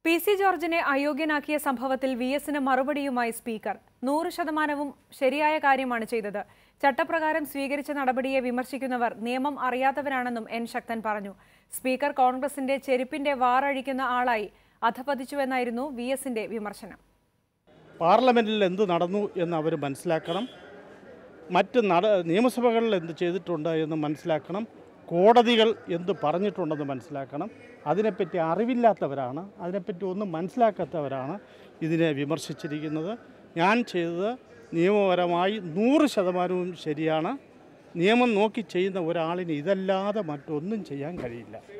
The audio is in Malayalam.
പി സി ജോർജിനെ അയോഗ്യനാക്കിയ സംഭവത്തിൽ വി എസിന് മറുപടിയുമായി സ്പീക്കർ നൂറ് ശതമാനവും ശരിയായ കാര്യമാണ് ചെയ്തത് ചട്ടപ്രകാരം സ്വീകരിച്ച നടപടിയെ വിമർശിക്കുന്നവർ നിയമം അറിയാത്തവരാണെന്നും എൻ ശക്തൻ പറഞ്ഞു സ്പീക്കർ കോൺഗ്രസിന്റെ ചെരുപ്പിന്റെ വാറഴിക്കുന്ന ആളായി അധപതിച്ചുവെന്നായിരുന്നു വി എസിന്റെ വിമർശനം പാർലമെൻറ്റിൽ എന്ത് നടന്നു എന്ന് അവർ മനസ്സിലാക്കണം മറ്റ് നട നിയമസഭകളിൽ എന്ത് ചെയ്തിട്ടുണ്ട് എന്ന് മനസ്സിലാക്കണം കോടതികൾ എന്ത് പറഞ്ഞിട്ടുണ്ടെന്ന് മനസ്സിലാക്കണം അതിനെപ്പറ്റി അറിവില്ലാത്തവരാണ് അതിനെപ്പറ്റി ഒന്നും മനസ്സിലാക്കാത്തവരാണ് ഇതിനെ വിമർശിച്ചിരിക്കുന്നത് ഞാൻ ചെയ്തത് നിയമപരമായി നൂറ് ശതമാനവും ശരിയാണ് നിയമം നോക്കി ചെയ്യുന്ന ഒരാളിന് ഇതല്ലാതെ മറ്റൊന്നും ചെയ്യാൻ കഴിയില്ല